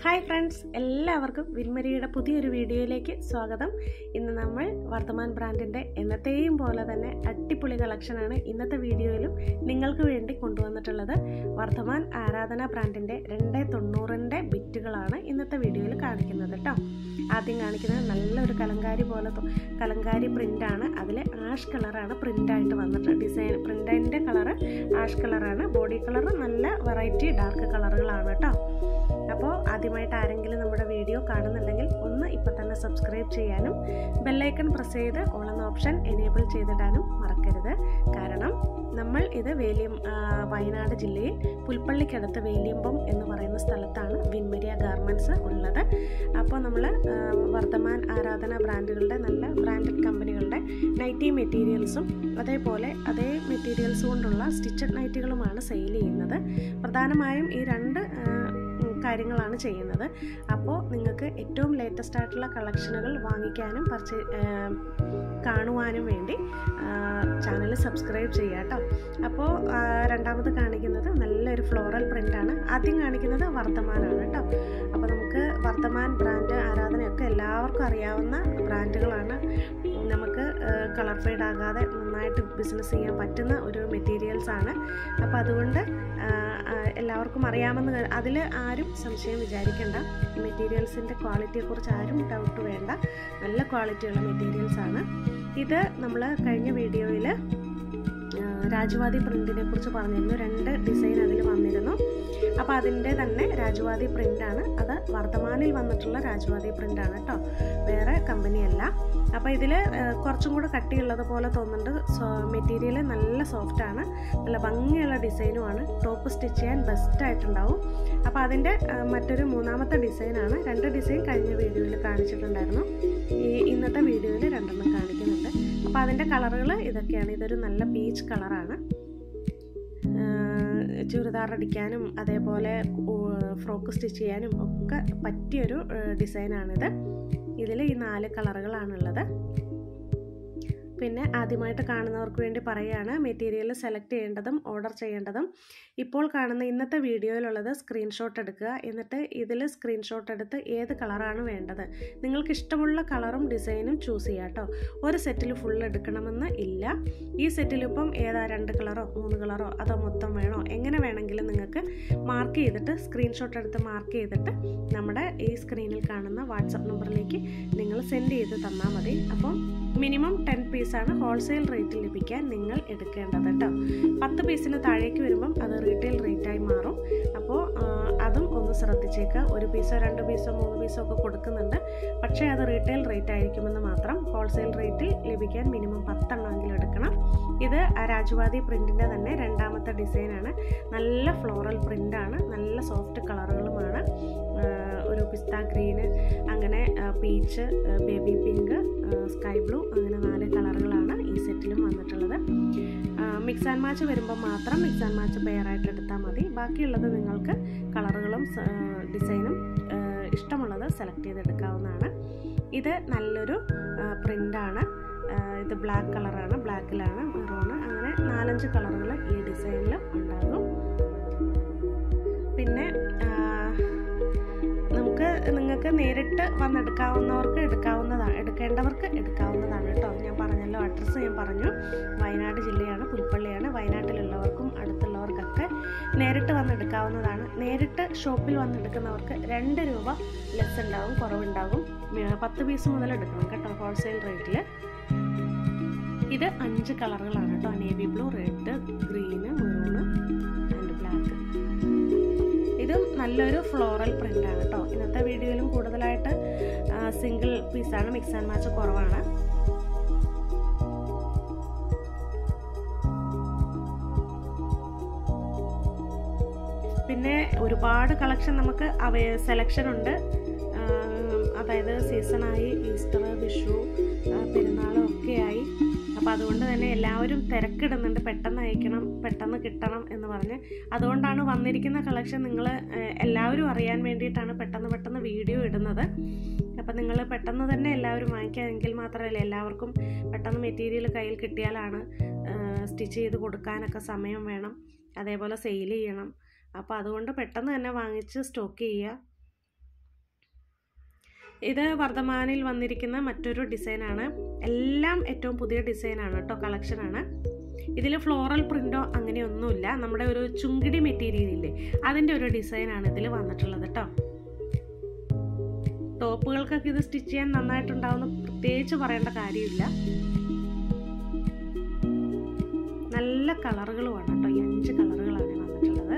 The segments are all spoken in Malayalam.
ഹായ് ഫ്രണ്ട്സ് എല്ലാവർക്കും വിൻമരിയുടെ പുതിയൊരു വീഡിയോയിലേക്ക് സ്വാഗതം ഇന്ന് നമ്മൾ വർത്തമാൻ ബ്രാൻഡിൻ്റെ എന്നത്തെയും പോലെ തന്നെ അടിപൊളി കളക്ഷനാണ് ഇന്നത്തെ വീഡിയോയിലും നിങ്ങൾക്ക് വേണ്ടി കൊണ്ടുവന്നിട്ടുള്ളത് വർത്തമാൻ ആരാധന ബ്രാൻഡിൻ്റെ രണ്ട് തൊണ്ണൂറിൻ്റെ ബിറ്റുകളാണ് ഇന്നത്തെ വീഡിയോയിൽ കാണിക്കുന്നത് കേട്ടോ ആദ്യം കാണിക്കുന്നത് നല്ലൊരു കലങ്കാരി പോലെ തോ- കലങ്കാരി പ്രിൻ്റാണ് അതിൽ ആഷ് കളറാണ് പ്രിൻ്റായിട്ട് വന്നിട്ട് ഡിസൈൻ പ്രിൻ്റിൻ്റെ കളറ് ആഷ് കളറാണ് ബോഡി കളർ നല്ല വെറൈറ്റി ഡാർക്ക് കളറുകളാണ് കേട്ടോ അപ്പോൾ ആദ്യമായിട്ട് ആരെങ്കിലും നമ്മുടെ വീഡിയോ കാണുന്നുണ്ടെങ്കിൽ ഒന്ന് ഇപ്പം തന്നെ സബ്സ്ക്രൈബ് ചെയ്യാനും ബെല്ലൈക്കൺ പ്രസ് ചെയ്ത് ഓൾ എന്ന ഓപ്ഷൻ എനേബിൾ ചെയ്തിടാനും മറക്കരുത് കാരണം നമ്മൾ ഇത് വേലിയം ആ, വയനാട് ജില്ലയിൽ പുൽപ്പള്ളിക്കടുത്ത് വേലിയമ്പം എന്ന് പറയുന്ന സ്ഥലത്താണ് വിൻമരിയ ഗാർമെൻറ്റ്സ് ഉള്ളത് അപ്പോൾ നമ്മൾ വർത്തമാൻ ആരാധന ബ്രാൻഡുകളുടെ നല്ല ബ്രാൻഡഡ് കമ്പനികളുടെ നൈറ്റി മെറ്റീരിയൽസും അതേപോലെ അതേ മെറ്റീരിയൽസ് കൊണ്ടുള്ള സ്റ്റിച്ചഡ് നൈറ്റികളുമാണ് സെയിൽ ചെയ്യുന്നത് പ്രധാനമായും ഈ രണ്ട് ആ, ഉം, കാര്യങ്ങളാണ് ചെയ്യുന്നത് അപ്പോൾ നിങ്ങൾക്ക് ഏറ്റവും ലേറ്റസ്റ്റ് ആയിട്ടുള്ള കളക്ഷനുകൾ വാങ്ങിക്കാനും പർച്ചേ കാണുവാനും വേണ്ടി ചാനൽ സബ്സ്ക്രൈബ് ചെയ്യുക കേട്ടോ അപ്പോൾ ആ, രണ്ടാമത് കാണിക്കുന്നത് നല്ലൊരു ഫ്ലോറൽ പ്രിൻ്റാണ് ആദ്യം കാണിക്കുന്നത് വർത്തമാനാണ് കേട്ടോ അപ്പോൾ നമുക്ക് വർത്തമാൻ ബ്രാൻഡ് ആരാധനയൊക്കെ എല്ലാവർക്കും അറിയാവുന്ന ബ്രാൻഡുകളാണ് നമുക്ക് കളർ ഫെയ്ഡ് ആകാതെ നന്നായിട്ട് ബിസിനസ് ചെയ്യാൻ പറ്റുന്ന ഒരു മെറ്റീരിയൽസ് ആണ് അപ്പോൾ അതുകൊണ്ട് ആ, ആ, എല്ലാവർക്കും അറിയാമെന്ന് അതിൽ ആരും സംശയം വിചാരിക്കേണ്ട മെറ്റീരിയൽസിൻ്റെ ക്വാളിറ്റിയെക്കുറിച്ച് ആരും ഡൗട്ട് വേണ്ട നല്ല ക്വാളിറ്റിയുള്ള മെറ്റീരിയൽസ് ആണ് ഇത് നമ്മൾ കഴിഞ്ഞ വീഡിയോയിൽ രാജവാദി പ്രിൻറ്റിനെ കുറിച്ച് പറഞ്ഞിരുന്നു രണ്ട് ഡിസൈൻ അതിൽ വന്നിരുന്നു അപ്പോൾ അതിൻ്റെ തന്നെ രാജവാദി പ്രിൻ്റാണ് അത് വർത്തമാനിൽ വന്നിട്ടുള്ള രാജവാദി പ്രിൻ്റാണ് കേട്ടോ വേറെ കമ്പനിയല്ല അപ്പോൾ ഇതിൽ കുറച്ചും കൂടെ കട്ടിയുള്ളത് പോലെ തോന്നുന്നുണ്ട് മെറ്റീരിയൽ നല്ല സോഫ്റ്റാണ് നല്ല ഭംഗിയുള്ള ഡിസൈനുമാണ് ടോപ്പ് സ്റ്റിച്ച് ചെയ്യാൻ ബെസ്റ്റ് ആയിട്ടുണ്ടാവും അപ്പോൾ അതിൻ്റെ ആ, മറ്റൊരു മൂന്നാമത്തെ ഡിസൈനാണ് രണ്ട് ഡിസൈൻ കഴിഞ്ഞ വീഡിയോയിൽ കാണിച്ചിട്ടുണ്ടായിരുന്നു ഈ ഇന്നത്തെ വീഡിയോയിൽ രണ്ടെണ്ണം കാണിക്കുന്നുണ്ട് അപ്പോൾ അതിൻ്റെ കളറുകൾ ഇതൊക്കെയാണ് ഇതൊരു നല്ല പീച്ച് കളറാണ് ചുരിദാർ അടിക്കാനും അതേപോലെ ഫ്രോക്ക് സ്റ്റിച്ച് ചെയ്യാനും ഒക്കെ പറ്റിയൊരു ഡിസൈനാണിത് ഇതിൽ ഈ നാല് കളറുകളാണുള്ളത് പിന്നെ ആദ്യമായിട്ട് കാണുന്നവർക്ക് വേണ്ടി പറയുകയാണ് മെറ്റീരിയൽ സെലക്ട് ചെയ്യേണ്ടതും ഓർഡർ ചെയ്യേണ്ടതും ഇപ്പോൾ കാണുന്ന ഇന്നത്തെ വീഡിയോയിലുള്ളത് സ്ക്രീൻഷോട്ട് എടുക്കുക എന്നിട്ട് ഇതിൽ സ്ക്രീൻഷോട്ട് എടുത്ത് ഏത് കളറാണ് വേണ്ടത് നിങ്ങൾക്ക് ഇഷ്ടമുള്ള കളറും ഡിസൈനും ചൂസ് ചെയ്യാം കേട്ടോ ഒരു സെറ്റിൽ ഫുൾ എടുക്കണമെന്ന് ഇല്ല ഈ സെറ്റിൽ ഇപ്പം ഏതാ രണ്ട് കളറോ മൂന്ന് കളറോ അതോ മൊത്തം വേണോ എങ്ങനെ വേണമെങ്കിലും നിങ്ങൾക്ക് മാർക്ക് ചെയ്തിട്ട് സ്ക്രീൻഷോട്ട് എടുത്ത് മാർക്ക് ചെയ്തിട്ട് നമ്മുടെ ഈ സ്ക്രീനിൽ കാണുന്ന വാട്സപ്പ് നമ്പറിലേക്ക് നിങ്ങൾ സെൻഡ് ചെയ്ത് തന്നാൽ മതി അപ്പം മിനിമം ടെൻ പീസാണ് ഹോൾസെയിൽ റേറ്റിൽ ലഭിക്കാൻ നിങ്ങൾ എടുക്കേണ്ടത് കേട്ടോ പത്ത് പീസിന് താഴേക്ക് വരുമ്പം അത് റീറ്റെയിൽ റേറ്റായി മാറും അപ്പോൾ ആ, അതും ഒന്ന് ശ്രദ്ധിച്ചേക്കുക ഒരു പീസോ രണ്ട് പീസോ മൂന്ന് പീസോ ഒക്കെ കൊടുക്കുന്നുണ്ട് പക്ഷേ അത് റീറ്റെയിൽ റേറ്റ് ആയിരിക്കുമെന്ന് മാത്രം ഹോൾസെയിൽ റേറ്റിൽ ലഭിക്കാൻ മിനിമം പത്തെണ്ണമെങ്കിലും എടുക്കണം ഇത് ആ രാജവാദി പ്രിൻറ്റിൻ്റെ തന്നെ രണ്ടാമത്തെ ഡിസൈനാണ് നല്ല ഫ്ലോറൽ പ്രിൻ്റാണ് നല്ല സോഫ്റ്റ് കളറുകളുമാണ് ആ, ഒരു പിസ്ത ഗ്രീന് അങ്ങനെ peach baby pink sky blue അങ്ങനെ നാല് കളറുകളാണ് ഈ സെറ്റിലും വന്നിട്ടുള്ളത് മിക്സ് ആൻഡ് മാച്ച് വരുമ്പോൾ മാത്രം മിക്സ് ആൻഡ് മാച്ച് പെയറായിട്ട് എടുത്താൽ മതി ബാക്കിയുള്ളത് നിങ്ങൾക്ക് കളറുകളും സ- ആ, ഡിസൈനും ആ, ഇഷ്ടമുള്ളത് സെലക്ട് ചെയ്തെടുക്കാവുന്നതാണ് ഇത് നല്ലൊരു പ്രിൻ്റാണ് ഇത് ബ്ലാക്ക് കളറാണ് ബ്ലാക്കിലാണ് മെറൂണ് അങ്ങനെ നാലഞ്ച് കളറുകൾ ഈ ഡിസൈനിൽ ഉണ്ടാകും പിന്നെ ആ, നമുക്ക് നിങ്ങൾക്ക് നേരിട്ട് വന്നെടുക്കാവുന്നവർക്ക് എടുക്കാവുന്നതാണ് എടുക്കേണ്ടവർക്ക് എടുക്കാവുന്നതാണ് കേട്ടോ ഞാൻ പറഞ്ഞല്ലോ അഡ്രസ്സ് ഞാൻ പറഞ്ഞു വയനാട് ജില്ലയാണ് പുൽപ്പള്ളിയാണ് വയനാട്ടിലുള്ളവർക്കും അടുത്തുള്ളവർക്കൊക്കെ നേരിട്ട് വന്നെടുക്കാവുന്നതാണ് നേരിട്ട് ഷോപ്പിൽ വന്നെടുക്കുന്നവർക്ക് രണ്ട് രൂപ ലെസ് ഉണ്ടാവും കുറവുണ്ടാകും മേ- പത്ത് പീസ് മുതൽ എടുക്കണം കേട്ടോ ഹോൾസെയിൽ റേറ്റിൽ ഇത് അഞ്ച് കളറുകളാണ് കേട്ടോ navy blue red green maroon and black ഇതും നല്ലൊരു ഫ്ലോറൽ പ്രിന്റ് ആണ് കേട്ടോ ഇന്നത്തെ വീഡിയോയിലും കൂടുതലായിട്ട് സിംഗിൾ പീസാണ് മിക്സ് ആൻഡ് മാച്ച് കുറവാണ് പിന്നെ ഒരുപാട് കളക്ഷൻ നമുക്ക് അവ സെലക്ഷൻ ഉണ്ട് ആ, അതായത് സീസണായി ഈസ്റ്റർ വിഷു ആ, പെരുന്നാളും ഒക്കെയായി അപ്പോൾ അതുകൊണ്ട് തന്നെ എല്ലാവരും തിരക്കിടുന്നുണ്ട് പെട്ടെന്ന് അയക്കണം പെട്ടെന്ന് കിട്ടണം എന്ന് പറഞ്ഞ് അതുകൊണ്ടാണ് വന്നിരിക്കുന്ന കളക്ഷൻ നിങ്ങൾ എല്ലാവരും അറിയാൻ വേണ്ടിയിട്ടാണ് പെട്ടെന്ന് പെട്ടെന്ന് വീഡിയോ ഇടുന്നത് അപ്പം നിങ്ങൾ പെട്ടെന്ന് തന്നെ എല്ലാവരും വാങ്ങിക്കാമെങ്കിൽ മാത്രമല്ല എല്ലാവർക്കും പെട്ടെന്ന് മെറ്റീരിയൽ കയ്യിൽ കിട്ടിയാലാണ് സ്റ്റിച്ച് ചെയ്ത് കൊടുക്കാനൊക്കെ സമയം വേണം അതേപോലെ സെയിൽ ചെയ്യണം അപ്പോൾ അതുകൊണ്ട് പെട്ടെന്ന് തന്നെ വാങ്ങിച്ച് സ്റ്റോക്ക് ചെയ്യുക ഇത് വർദ്ധമാനിൽ വന്നിരിക്കുന്ന മറ്റൊരു ഡിസൈനാണ് എല്ലാം ഏറ്റവും പുതിയ ഡിസൈനാണ് കേട്ടോ കളക്ഷനാണ് ഇതിൽ ഫ്ലോറൽ പ്രിൻറ്റോ അങ്ങനെയൊന്നുമില്ല നമ്മുടെ ഒരു ചുങ്കിടി മെറ്റീരിയൽ ഇല്ലേ അതിൻ്റെ ഒരു ഡിസൈനാണ് ഇതിൽ വന്നിട്ടുള്ളത് കേട്ടോ ടോപ്പുകൾക്കൊക്കെ ഇത് സ്റ്റിച്ച് ചെയ്യാൻ നന്നായിട്ടുണ്ടാവുന്ന പ്രത്യേകിച്ച് പറയേണ്ട കാര്യമില്ല നല്ല കളറുകളുമാണ് കേട്ടോ ഈ അഞ്ച് കളറുകളാണ് വന്നിട്ടുള്ളത്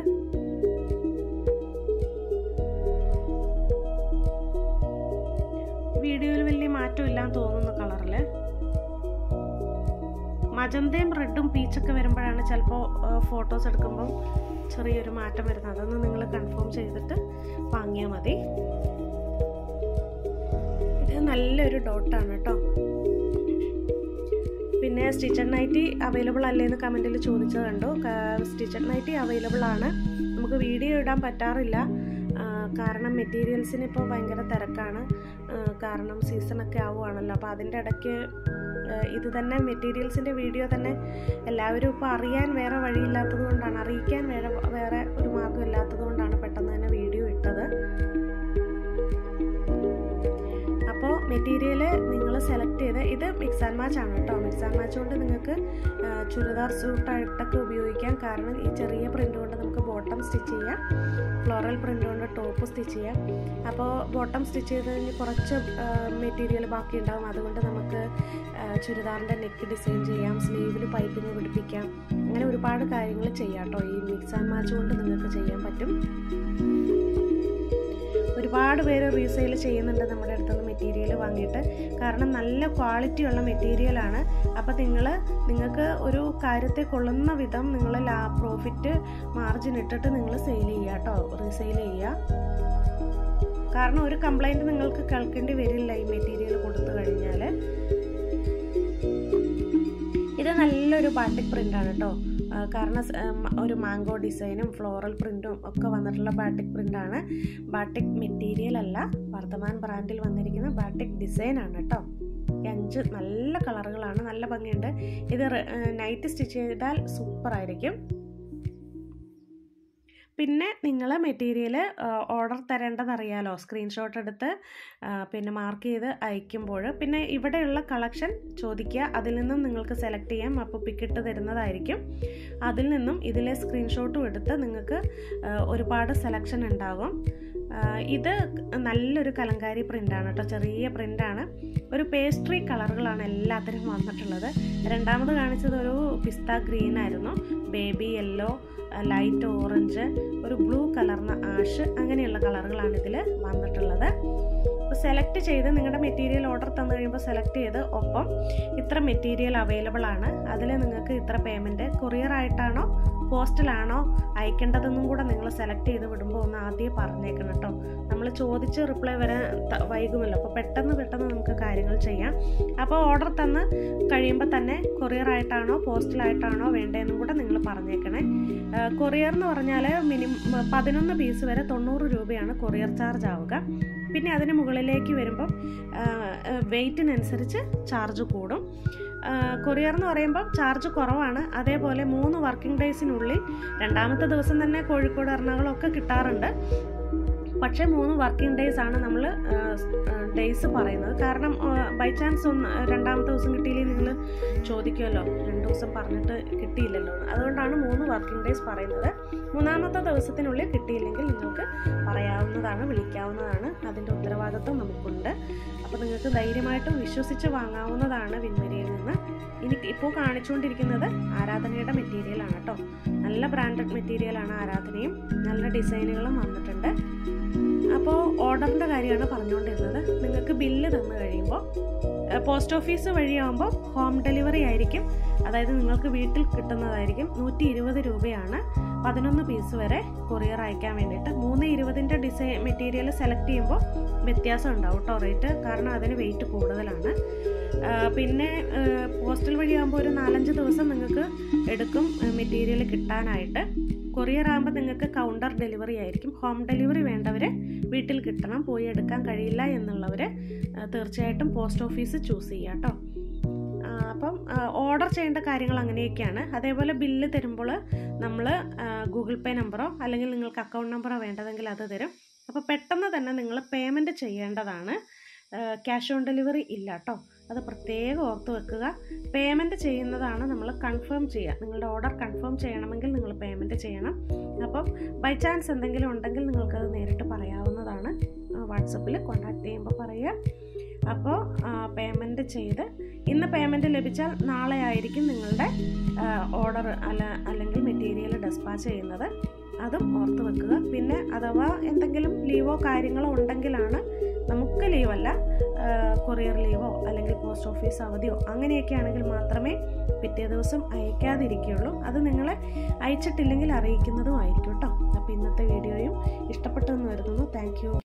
വീഡിയോയിൽ വലിയ മാറ്റമില്ലാന്ന് തോന്നുന്നു കളറിൽ മജന്തയും റെഡും പീച്ചൊക്കെ വരുമ്പോഴാണ് ചിലപ്പോൾ ഫോട്ടോസ് എടുക്കുമ്പോൾ ചെറിയൊരു മാറ്റം വരുന്നത് അതൊന്ന് നിങ്ങൾ കൺഫേം ചെയ്തിട്ട് വാങ്ങിയാൽ മതി ഇത് നല്ലൊരു ഡോട്ടാണ് കേട്ടോ പിന്നെ സ്റ്റിച്ചഡ് നൈറ്റി അവൈലബിൾ അല്ലേന്ന് കമൻറ്റിൽ ചോദിച്ചത് കണ്ടു സ്റ്റിച്ചഡ് നൈറ്റി അവൈലബിൾ ആണ് നമുക്ക് വീഡിയോ ഇടാൻ പറ്റാറില്ല കാരണം മെറ്റീരിയൽസിന് ഇപ്പോൾ ഭയങ്കര തിരക്കാണ് കാരണം സീസണൊക്കെ ആവുകയാണല്ലോ അപ്പോൾ അതിൻ്റെ ഇടയ്ക്ക് ഇത് തന്നെ മെറ്റീരിയൽസിൻ്റെ വീഡിയോ തന്നെ എല്ലാവരും ഇപ്പോൾ അറിയാൻ വേറെ വഴിയില്ലാത്തത് കൊണ്ടാണ് അറിയിക്കാൻ വേറെ വേറെ ഒരു മാർഗ്ഗം ഇല്ലാത്തത് കൊണ്ടാണ് പെട്ടെന്ന് തന്നെ വീഡിയോ ഇട്ടത് അപ്പോൾ മെറ്റീരിയൽ നിങ്ങൾ സെലക്ട് ചെയ്ത് ഇത് മിക്സ് ആൻഡ് മാച്ച് ആണ് കേട്ടോ മിക്സ് ആൻഡ് മാച്ച് കൊണ്ട് നിങ്ങൾക്ക് ചുരിദാർ സൂട്ടായിട്ടൊക്കെ ഉപയോഗിക്കാം കാരണം ഈ ചെറിയ പ്രിൻ്റ് കൊണ്ട് നമുക്ക് ബോട്ടം സ്റ്റിച്ച് ചെയ്യാം ഫ്ലോറൽ പ്രിൻ്റ് കൊണ്ട് ടോപ്പ് സ്റ്റിച്ച് ചെയ്യാം അപ്പോൾ ബോട്ടം സ്റ്റിച്ച് ചെയ്ത് കഴിഞ്ഞ് കുറച്ച് മെറ്റീരിയൽ ബാക്കി ഉണ്ടാവും അതുകൊണ്ട് നമുക്ക് ചുരിദാറിൻ്റെ നെക്ക് ഡിസൈൻ ചെയ്യാം സ്ലീവിൽ പൈപ്പിംഗ് പിടിപ്പിക്കാം അങ്ങനെ ഒരുപാട് കാര്യങ്ങൾ ചെയ്യാം കേട്ടോ ഈ മിക്സ് ആൻഡ് മാച്ച് കൊണ്ട് നിങ്ങൾക്ക് ചെയ്യാൻ പറ്റും ഒരുപാട് പേര് റീസെയിൽ ചെയ്യുന്നുണ്ട് നമ്മുടെ അടുത്തുനിന്ന് മെറ്റീരിയൽ വാങ്ങിയിട്ട് കാരണം നല്ല ക്വാളിറ്റി ഉള്ള മെറ്റീരിയലാണ് അപ്പോൾ നിങ്ങൾ നിങ്ങൾക്ക് ഒരു കാര്യത്തെ കൊള്ളുന്ന വിധം നിങ്ങൾ ലാ പ്രോഫിറ്റ് മാർജിൻ ഇട്ടിട്ട് നിങ്ങൾ സെയിൽ ചെയ്യുക കേട്ടോ റീസെയിൽ ചെയ്യുക കാരണം ഒരു കംപ്ലൈൻറ്റ് നിങ്ങൾക്ക് കേൾക്കേണ്ടി വരില്ല ഈ മെറ്റീരിയൽ കൊടുത്തു കഴിഞ്ഞാൽ ഇത് നല്ലൊരു ബാട്ടിക് പ്രിൻ്റാണ് കേട്ടോ കാരണം ഒരു മാംഗോ ഡിസൈനും ഫ്ലോറൽ പ്രിൻറ്റും ഒക്കെ വന്നിട്ടുള്ള ബാട്ടിക് പ്രിൻ്റാണ് ബാട്ടിക് മെറ്റീരിയൽ അല്ല വർദ്ധമാൻ ബ്രാൻഡിൽ വന്നിരിക്കുന്ന ബാട്ടിക് ഡിസൈനാണ് കേട്ടോ ഈ അഞ്ച് നല്ല കളറുകളാണ് നല്ല ഭംഗിയുണ്ട് ഇത് നൈറ്റ് സ്റ്റിച്ച് ചെയ്താൽ സൂപ്പർ ആയിരിക്കും പിന്നെ നിങ്ങൾ മെറ്റീരിയൽ ഓർഡർ തരേണ്ടതറിയാലോ സ്ക്രീൻഷോട്ട് എടുത്ത് പിന്നെ മാർക്ക് ചെയ്ത് അയക്കുമ്പോൾ പിന്നെ ഇവിടെയുള്ള കളക്ഷൻ ചോദിക്കുക അതിൽ നിന്നും നിങ്ങൾക്ക് സെലക്ട് ചെയ്യാം അപ്പോൾ പിക്കിട്ട് തരുന്നതായിരിക്കും അതിൽ നിന്നും ഇതിലെ സ്ക്രീൻഷോട്ടും എടുത്ത് നിങ്ങൾക്ക് ഒരുപാട് സെലക്ഷൻ ഉണ്ടാകും ഇത് നല്ലൊരു കലങ്കാരി പ്രിൻ്റാണ് കേട്ടോ ചെറിയ പ്രിൻ്റാണ് ഒരു പേസ്ട്രി കളറുകളാണ് എല്ലാത്തിനും വന്നിട്ടുള്ളത് രണ്ടാമത് കാണിച്ചത് ഒരു പിസ്ത ഗ്രീൻ ആയിരുന്നു ബേബി യെല്ലോ ലൈറ്റ് ഓറഞ്ച് ഒരു ബ്ലൂ കലർന്ന ആഷ് അങ്ങനെയുള്ള കളറുകളാണ് ഇതിൽ വന്നിട്ടുള്ളത് സെലക്ട് ചെയ്ത് നിങ്ങളുടെ മെറ്റീരിയൽ ഓർഡർ തന്നു കഴിയുമ്പോൾ സെലക്ട് ചെയ്ത് ഒപ്പം ഇത്ര മെറ്റീരിയൽ അവൈലബിൾ ആണ് അതിൽ നിങ്ങൾക്ക് ഇത്ര പേയ്മെൻറ്റ് കൊറിയർ ആയിട്ടാണോ പോസ്റ്റിലാണോ അയക്കേണ്ടതെന്നും കൂടെ നിങ്ങൾ സെലക്ട് ചെയ്ത് വിടുമ്പോൾ ഒന്ന് ആദ്യം പറഞ്ഞേക്കണം കേട്ടോ നമ്മൾ ചോദിച്ച് റിപ്ലൈ വരാൻ വൈകുമല്ലോ അപ്പോൾ പെട്ടെന്ന് പെട്ടെന്ന് നമുക്ക് കാര്യങ്ങൾ ചെയ്യാം അപ്പോൾ ഓർഡർ തന്ന് കഴിയുമ്പോൾ തന്നെ കൊറിയർ ആയിട്ടാണോ പോസ്റ്റിലായിട്ടാണോ വേണ്ടതെന്നും കൂടെ നിങ്ങൾ പറഞ്ഞേക്കണേ കൊറിയർ എന്ന് പറഞ്ഞാൽ മിനിമം പതിനൊന്ന് പീസ് വരെ തൊണ്ണൂറ് രൂപയാണ് കൊറിയർ ചാർജ് ആവുക പിന്നെ അതിന് മുകളിലേക്ക് വരുമ്പം വെയ്റ്റിനനുസരിച്ച് ചാർജ് കൂടും കൊറിയർ എന്ന് പറയുമ്പോൾ ചാർജ് കുറവാണ് അതേപോലെ മൂന്ന് വർക്കിംഗ് ഡേയ്സിനുള്ളിൽ രണ്ടാമത്തെ ദിവസം തന്നെ കോഴിക്കോട് എറണാകുളം ഒക്കെ കിട്ടാറുണ്ട് പക്ഷേ മൂന്ന് വർക്കിംഗ് ഡേയ്സ് ആണ് നമ്മൾ ഡേയ്സ് പറയുന്നത് കാരണം ബൈ ചാൻസ് ഒന്ന് രണ്ടാമത്തെ ദിവസം കിട്ടിയില്ലെങ്കിൽ നിങ്ങൾ ചോദിക്കുമല്ലോ രണ്ട് ദിവസം പറഞ്ഞിട്ട് കിട്ടിയില്ലല്ലോ അതുകൊണ്ടാണ് മൂന്ന് വർക്കിംഗ് ഡേയ്സ് പറയുന്നത് മൂന്നാമത്തെ ദിവസത്തിനുള്ളിൽ കിട്ടിയില്ലെങ്കിൽ നിങ്ങൾക്ക് പറയാവുന്നതാണ് വിളിക്കാവുന്നതാണ് അതിൻ്റെ ഉത്തരവാദിത്വം നമുക്കുണ്ട് അപ്പോൾ നിങ്ങൾക്ക് ധൈര്യമായിട്ടും വിശ്വസിച്ച് വാങ്ങാവുന്നതാണ് വിൻമരിയിൽ നിന്ന് ഇനി ഇപ്പോൾ കാണിച്ചുകൊണ്ടിരിക്കുന്നത് ആരാധനയുടെ മെറ്റീരിയലാണ് കേട്ടോ നല്ല ബ്രാൻഡഡ് മെറ്റീരിയലാണ് ആരാധനയും നല്ല ഡിസൈനുകളും വന്നിട്ടുണ്ട് അപ്പോൾ ഓർഡറിൻ്റെ കാര്യമാണ് പറഞ്ഞുകൊണ്ടിരുന്നത് നിങ്ങൾക്ക് ബില്ല് തന്നു കഴിയുമ്പോൾ പോസ്റ്റ് ഓഫീസ് വഴിയാകുമ്പോൾ ഹോം ഡെലിവറി ആയിരിക്കും അതായത് നിങ്ങൾക്ക് വീട്ടിൽ കിട്ടുന്നതായിരിക്കും നൂറ്റി ഇരുപത് രൂപയാണ് പതിനൊന്ന് പീസ് വരെ കൊറിയർ അയക്കാൻ വേണ്ടിയിട്ട് മൂന്ന് ഇരുപതിൻ്റെ ഡിസൈൻ മെറ്റീരിയൽ സെലക്ട് ചെയ്യുമ്പോൾ വ്യത്യാസം ഉണ്ടാവും കേട്ടോ റേറ്റ് കാരണം അതിന് വെയിറ്റ് കൂടുതലാണ് പിന്നെ പോസ്റ്റൽ വഴിയാകുമ്പോൾ ഒരു നാലഞ്ച് ദിവസം നിങ്ങൾക്ക് എടുക്കും മെറ്റീരിയൽ കിട്ടാനായിട്ട് കൊറിയർ ആകുമ്പോൾ നിങ്ങൾക്ക് കൗണ്ടർ ഡെലിവറി ആയിരിക്കും ഹോം ഡെലിവറി വേണ്ടവർ വീട്ടിൽ കിട്ടണം പോയി എടുക്കാൻ കഴിയില്ല എന്നുള്ളവർ തീർച്ചയായിട്ടും പോസ്റ്റ് ഓഫീസ് ചൂസ് ചെയ്യുക കേട്ടോ അപ്പം ഓർഡർ ചെയ്യേണ്ട കാര്യങ്ങൾ അങ്ങനെയൊക്കെയാണ് അതേപോലെ ബില്ല് തരുമ്പോൾ നമ്മൾ ഗൂഗിൾ പേ നമ്പറോ അല്ലെങ്കിൽ നിങ്ങൾക്ക് അക്കൗണ്ട് നമ്പറോ വേണ്ടതെങ്കിൽ അത് തരും അപ്പോൾ പെട്ടെന്ന് തന്നെ നിങ്ങൾ പേയ്മെൻറ്റ് ചെയ്യേണ്ടതാണ് ക്യാഷ് ഓൺ ഡെലിവറി ഇല്ല കേട്ടോ അത് പ്രത്യേകം ഓർത്ത് വെക്കുക പേയ്മെൻറ്റ് ചെയ്യുന്നതാണ് നമ്മൾ കൺഫേം ചെയ്യുക നിങ്ങളുടെ ഓർഡർ കൺഫേം ചെയ്യണമെങ്കിൽ നിങ്ങൾ പേയ്മെൻറ്റ് ചെയ്യണം അപ്പം ബൈ ചാൻസ് എന്തെങ്കിലും ഉണ്ടെങ്കിൽ നിങ്ങൾക്കത് നേരിട്ട് പറയാവുന്നതാണ് വാട്സപ്പിൽ കോൺടാക്ട് ചെയ്യുമ്പോൾ പറയുക അപ്പോൾ പേയ്മെൻറ്റ് ചെയ്ത് ഇന്ന് പേയ്മെൻറ്റ് ലഭിച്ചാൽ നാളെ ആയിരിക്കും നിങ്ങളുടെ ഓർഡർ അല്ല അല്ലെങ്കിൽ മെറ്റീരിയൽ ഡെസ്പാച്ച് ചെയ്യുന്നത് അതും ഓർത്ത് വെക്കുക പിന്നെ അഥവാ എന്തെങ്കിലും ലീവോ കാര്യങ്ങളോ ഉണ്ടെങ്കിലാണ് നമുക്ക് ലീവല്ല കൊറിയർ ലീവോ അല്ലെങ്കിൽ പോസ്റ്റ് ഓഫീസ് അവധിയോ അങ്ങനെയൊക്കെ ആണെങ്കിൽ മാത്രമേ പിറ്റേ ദിവസം അയക്കാതിരിക്കുകയുള്ളൂ അത് നിങ്ങളെ അയച്ചിട്ടില്ലെങ്കിൽ അറിയിക്കുന്നതും ആയിരിക്കും കേട്ടോ അപ്പോൾ ഇന്നത്തെ വീഡിയോയും ഇഷ്ടപ്പെട്ടെന്ന് വരുന്നു താങ്ക്